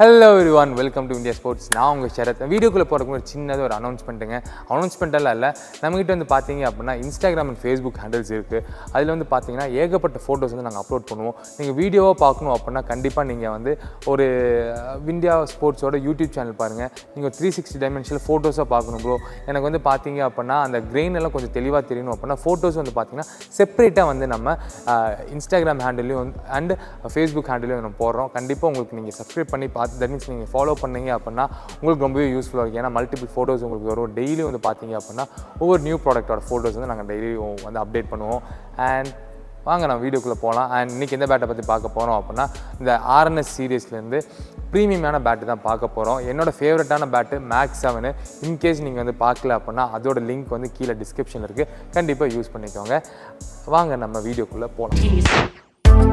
hello everyone welcome to India sports நான் உங்கள் ஷரத் வீடியோக்குள்ளே போகிறதுக்கு ஒரு சின்னதாக ஒரு அனௌன்ஸ்மெண்ட்டுங்க அனௌன்ஸ்மெண்ட்டெல்லாம் இல்லை நம்மகிட்ட வந்து பார்த்தீங்க அப்படின்னா இன்ஸ்டாகிராம் அண்ட் ஃபேஸ்புக் ஹேண்டில்ஸ் இருக்குது அதில் வந்து பார்த்தீங்கன்னா ஏகப்பட்ட ஃபோட்டோஸ் வந்து நாங்கள் அப்லோட் பண்ணுவோம் நீங்கள் வீடியோவாக பார்க்கணும் அப்படின்னா கண்டிப்பாக நீங்கள் வந்து ஒரு இந்தியா ஸ்போர்ட்ஸோட யூடியூப் சேனல் பாருங்கள் நீங்கள் த்ரீ சிக்ஸ்டி டைமென்ஷனில் ஃபோட்டோஸாக பார்க்கணும் ப்ரோ எனக்கு வந்து பார்த்தீங்க அப்படின்னா அந்த கிரெயின் எல்லாம் கொஞ்சம் தெளிவாக தெரியணும் அப்படின்னா ஃபோட்டோஸ் வந்து பார்த்தீங்கன்னா செப்பரேட்டாக வந்து நம்ம இன்ஸ்டாகிராம் ஹேண்டிலையும் வந்து அண்ட் ஃபேஸ்புக் ஹேண்டிலையும் நம்ம போடுறோம் கண்டிப்பாக உங்களுக்கு நீங்கள் சப்ஸ்கிரைப் பண்ணி பார்த்து தட் மீன்ஸ் நீங்கள் ஃபாலோ பண்ணீங்க அப்படின்னா உங்களுக்கு ரொம்பவே யூஸ்ஃபுல்லாக இருக்கும் ஏன்னா மல்டிபிள் ஃபோட்டோஸ் உங்களுக்கு வரும் டெய்லி வந்து பார்த்தீங்க அப்படின்னா ஒவ்வொரு நியூ ப்ராடக்ட்டோட ஃபோட்டோஸ் வந்து நாங்கள் டெய்லி வந்து அப்டேட் பண்ணுவோம் அண்ட் வாங்க நான் வீடியோக்குள்ளே போகலாம் அண்ட் இன்றைக்கி எந்த பேட்டை பற்றி பார்க்க போகிறோம் அப்படின்னா இந்த ஆர்என்எஸ் சீரீஸ்லேருந்து ப்ரீமியமான பேட்டு தான் பார்க்க போகிறோம் என்னோட ஃபேவரட்டான பேட்டு மேக்ஸ் செவனு இன்கேஸ் நீங்கள் வந்து பார்க்கல அப்படின்னா அதோட லிங்க் வந்து கீழே டிஸ்கிரிப்ஷனில் இருக்குது கண்டிப்பாக யூஸ் பண்ணிக்கோங்க வாங்க நம்ம வீடியோக்குள்ளே போகலாம்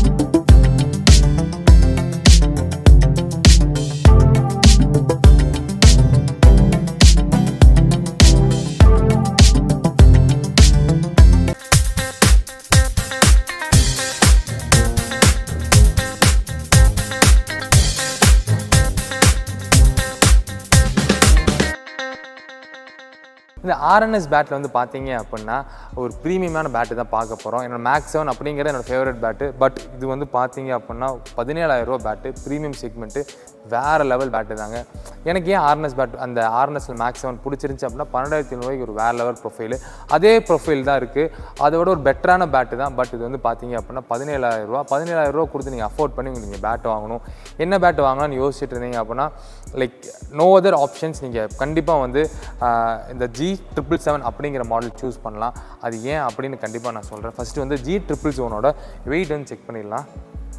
இந்த ஆர்என்எஸ் பேட்டில் வந்து பார்த்தீங்க அப்படின்னா ஒரு ப்ரீமியமான பேட்டு தான் பார்க்க போகிறோம் என்னோட மேக்ஸ் செவன் அப்படிங்கிற என்னோட ஃபேவரட் பேட்டு பட் இது வந்து பார்த்தீங்க அப்படின்னா பதினேழாயிரம் ரூபா பேட்டு ப்ரீமியம் செக்மெண்ட்டு வேறு லெவல் பேட்டு தாங்க எனக்கு ஏன் ஆர்என்எஸ் பேட் அந்த ஆர்என்எஸ்ல மேக்ஸ் செவன் பிடிச்சிருந்துச்சு அப்படின்னா பன்னெண்டாயிரத்தி ஐநூறுவாய்க்கு ஒரு வேறு லெவல் ப்ரொஃபைல் அதே ப்ரொஃபைல் தான் இருக்குது அதோட ஒரு பெட்டரான பேட்டு தான் பட் இது வந்து பார்த்தீங்க அப்படின்னா பதினேழாயிரம் ரூபா பதினேழாயிரம் ரூபா கொடுத்து நீங்கள் அஃபோர்ட் பண்ணி நீங்கள் பேட் வாங்கணும் என்ன பேட் வாங்கலாம்னு யோசிச்சுட்டு இருந்தீங்க அப்படின்னா லைக் நோ அதர் ஆப்ஷன்ஸ் நீங்கள் கண்டிப்பாக வந்து ஆஹ், இந்த ஜி ட்ரிபிள் செவன் அப்படிங்கிற மாடல் சூஸ் பண்ணலாம் அது ஏன் அப்படின்னு கண்டிப்பாக நான் சொல்கிறேன் ஃபஸ்ட்டு வந்து ஜி ட்ரிபிள் செவனோட வெயிட் வந்து செக் பண்ணிடலாம்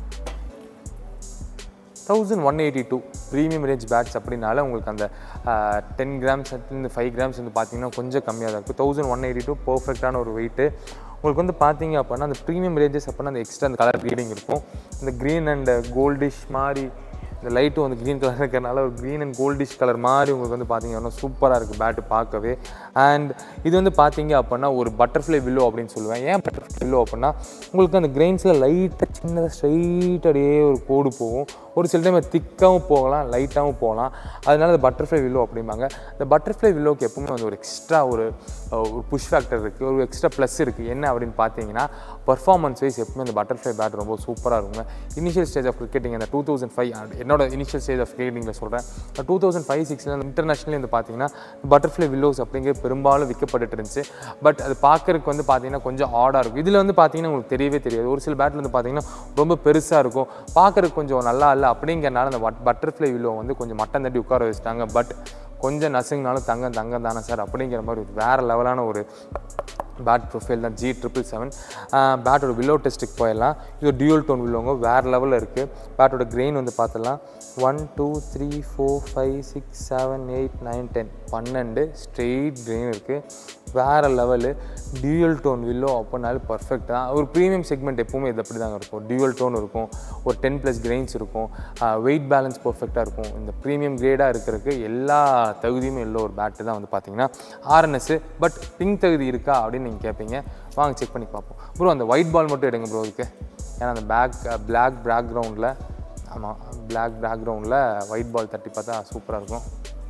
thousand one eighty two premium range bats அப்படின்னால உங்களுக்கு அந்த டென் கிராம்ஸ் இந்த ஃபைவ் கிராம்ஸ் வந்து பார்த்தீங்கன்னா கொஞ்சம் கம்மியாக தான் இருக்கும் தௌசண்ட் ஒன் எயிட்டி டூ பர்ஃபெக்டான ஒரு வெயிட்டு உங்களுக்கு வந்து பார்த்தீங்க அப்படின்னா அந்த ப்ரீமியம் ரேஞ்சஸ் அப்படின்னா அந்த எக்ஸ்ட்ரா அந்த கலர் ப்ரீடிங் இருக்கும் இந்த க்ரீன் அண்ட் கோல்டிஷ் மாதிரி இந்த லைட்டும் வந்து க்ரீன் கலர் இருக்கிறனால ஒரு க்ரீன் அண்ட் கோல்டிஷ் கலர் மாதிரி உங்களுக்கு வந்து பார்த்தீங்கன்னா சூப்பராக இருக்குது பேட்டு பார்க்கவே அண்ட் இது வந்து பார்த்தீங்க அப்படின்னா ஒரு பட்டர்ஃப்ளை வில்லோ அப்படின்னு சொல்லுவேன் ஏன் பட்டர்ஃப்ளை வில்லோ அப்படின்னா உங்களுக்கு அந்த கிரெயின்ஸில் லைட்டாக சின்னதாக ஸ்ட்ரைட் அப்படியே ஒரு கோடு போகும் ஒரு சில டைம் திக்காகவும் போகலாம் லைட்டாகவும் போகலாம் அதனால அந்த பட்டர்ஃப்ளை வில்லோ அப்படிம்பாங்க இந்த பட்டர்ஃப்ளை வில்லோக்கு எப்பவுமே வந்து ஒரு எக்ஸ்ட்ரா ஒரு அஹ், ஒரு புஷ் ஃபேக்டர் இருக்குது ஒரு எக்ஸ்ட்ரா ப்ளஸ் இருக்குது என்ன அப்படின்னு பார்த்தீங்கன்னா பர்ஃபார்மன்ஸ் வைஸ் எப்பவுமே இந்த பட்டர்ஃப்ளை பேட் ரொம்ப சூப்பராக இருக்குங்க இனிஷியல் ஸ்டேஜ் ஆஃப் கிரிக்கெட்டிங் அந்த டூ தௌசண்ட் ஃபைவ் என்னோட இனிஷியல் ஸ்டேஜ் ஆஃப் கிரிக்கெட்டிங்கில் சொல்கிறேன் டூ தௌசண்ட் ஃபைவ் சிக்ஸில் இன்டர்நேஷனலி வந்து பார்த்தீங்கன்னா பட்டர்ஃப்ளை வில்லோஸ் அப்படிங்கிறது பெரும்பாலும் விற்கப்பட்டுட்டு இருந்துச்சு பட் அது பார்க்கறதுக்கு வந்து பார்த்தீங்கன்னா கொஞ்சம் ஆடாக இருக்கும் இதில் வந்து பார்த்தீங்கன்னா உங்களுக்கு தெரியவே தெரியாது ஒரு சில பேட்டில் வந்து பார்த்தீங்கன்னா ரொம்ப பெருசாக இருக்கும் பார்க்கறதுக்கு கொஞ்சம் நல்லா இல்லை அப்படிங்கிறனால அந்த பட்டர்ஃப்ளை வில்லோ வந்து கொஞ்சம் மட்டம் தட்டி உட்கார வச்சுட்டாங்க பட் கொஞ்சம் நசுங்கினாலும் தங்கம் தங்கம் தானே சார் அப்படிங்கிற மாதிரி ஒரு வேறு லெவலான ஒரு பேட் ப்ரொஃபைல் தான் ஜி ட்ரிபிள் செவன் பேட்டோட வில்லோ டெஸ்ட்டுக்கு போயிடலாம் இது டியூல் டோன் வில்லோங்க வேறு லெவலில் இருக்குது பேட்டோட கிரெயின் வந்து பார்த்துடலாம் one two three four five six seven eight nine ten பன்னெண்டு ஸ்ட்ரெயிட் கிரெயின் இருக்குது வேறு லெவலு டியூயல் டோன் வில்லோ அப்படின்னாலும் பர்ஃபெக்ட் தான் ஒரு ப்ரீமியம் செக்மெண்ட் எப்பவுமே இது அப்படி தாங்க இருக்கும் டியூயல் டோன் இருக்கும் ஒரு டென் ப்ளஸ் கிரெயின்ஸ் இருக்கும் வெயிட் பேலன்ஸ் பர்ஃபெக்டாக இருக்கும் இந்த ப்ரீமியம் கிரேடாக இருக்கிறதுக்கு எல்லா தகுதியுமே உள்ள ஒரு பேட்டு தான் வந்து பார்த்தீங்கன்னா ஆர்என்எஸ் பட் பிங்க் தகுதி இருக்கா அப்படின்னு நீங்கள் கேட்பீங்க வாங்க செக் பண்ணி பார்ப்போம் ப்ரோ அந்த ஒயிட் பால் மட்டும் எடுங்க ப்ரோ இதுக்கு ஏன்னா அந்த பேக் பிளாக் பேக்ரவுண்டில் ஆமாம் பிளாக் பேக்ரவுண்டில் ஒயிட் பால் தட்டி பார்த்தா சூப்பராக இருக்கும்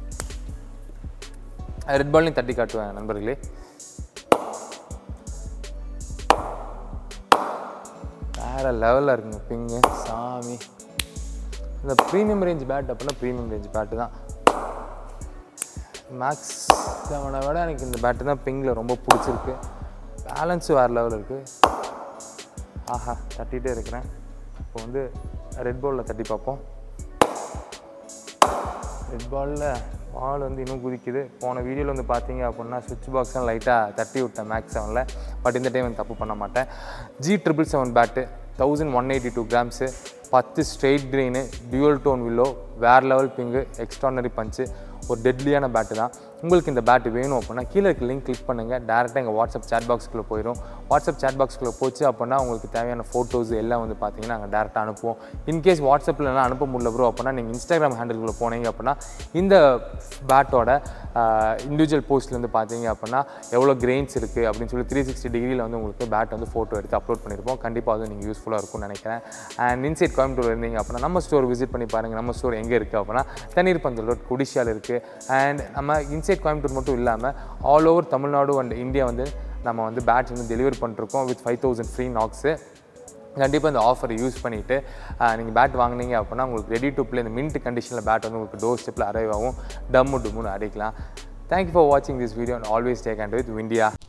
ரெட் பால்லையும் தட்டி காட்டுவேன் நண்பர்களே வேறு லெவலில் இருக்குங்க பிங்கு சாமி இந்த ப்ரீமியம் ரேஞ்ச் பேட் அப்படின்னா ப்ரீமியம் ரேஞ்ச் பேட்டு தான் மேக்ஸ் செவனை விட எனக்கு இந்த பேட்டு தான் பிங்கில் ரொம்ப பிடிச்சிருக்கு பேலன்ஸு வேறு லெவல் இருக்குது ஆஹா தட்டிகிட்டே இருக்கிறேன் இப்போ வந்து ரெட் பாலில் தட்டி பார்ப்போம் ரெட் பாலில் பால் வந்து இன்னும் குதிக்குது போன வீடியோவில் வந்து பார்த்தீங்க அப்படின்னா சுவிட்ச் பாக்ஸும் லைட்டாக தட்டி விட்டேன் மேக்ஸ் செவனில் பட் இந்த டைம் வந்து தப்பு பண்ண மாட்டேன் G triple seven bat thousand one eighty two grams பத்து straight grain dual tone willow வேறு லெவல் பிங்கு எக்ஸ்ட்ரானரி பஞ்சு ஒரு டெட்லியான பேட்டு தான் உங்களுக்கு இந்த பேட் வேணும் அப்படின்னா கீழே இருக்க லிங்க் கிளிக் பண்ணுங்கள் டேரெக்டாக எங்கள் வாட்ஸ்அப் சேட் பாக்ஸ்க்குள்ளே போயிடும் வாட்ஸ்அப் சேட் பாக்ஸ்க்குள்ளே போச்சு அப்படின்னா உங்களுக்கு தேவையான ஃபோட்டோஸ் எல்லாம் வந்து பார்த்தீங்கன்னா நாங்கள் டேரெக்டாக அனுப்புவோம் இன்கேஸ் வாட்ஸ்அப்பில் எல்லாம் அனுப்ப முடியல ப்ரோ அப்படின்னா நீங்கள் இன்ஸ்டாகிராம் ஹேண்டில்குள்ளே போனீங்க அப்படின்னா இந்த பேட்டோட இண்டிவிஜுவல் போஸ்ட்லேருந்து பார்த்தீங்க அப்படின்னா எவ்வளோ கிரெயின்ஸ் இருக்குது அப்படின்னு சொல்லி த்ரீ சிக்ஸ்டி டிகிரியில் வந்து உங்களுக்கு பேட் வந்து ஃபோட்டோ எடுத்து அப்லோட் பண்ணியிருப்போம் கண்டிப்பாக வந்து நீங்கள் யூஸ்ஃபுல்லாக இருக்கும்னு நினைக்கிறேன் அண்ட் இன்சைட் கோயம்புத்தூர் இருந்தீங்க அப்படின்னா நம்ம ஸ்டோர் விசிட் பண்ணி பாருங்கள் நம்ம ஸ்டோர் எங்கே இருக்குது அப்படின்னா தண்ணீர் பந்தல் ரோட் குடிஷியால் இருக்குது அண்ட் நம்ம இன்சைட் கோயம்புத்தூர் மட்டும் இல்லாமல் all over Tamil Nadu and India வந்து நம்ம வந்து பேட்ச் வந்து டெலிவரி பண்ணிருக்கோம் with five thousand free knocks கண்டிப்பாக இந்த ஆஃபரை யூஸ் பண்ணிவிட்டு நீங்கள் பேட் வாங்குனீங்க அப்படின்னா உங்களுக்கு ரெடி டு ப்ளே இந்த மின்ட் கண்டிஷனில் பேட் வந்து உங்களுக்கு டோர் ஸ்டெப்பில் அரைவ் ஆகும் டம்மு டும்முன்னு அடிக்கலாம் தேங்க்யூ ஃபார் வாட்சிங் this video and always take and with India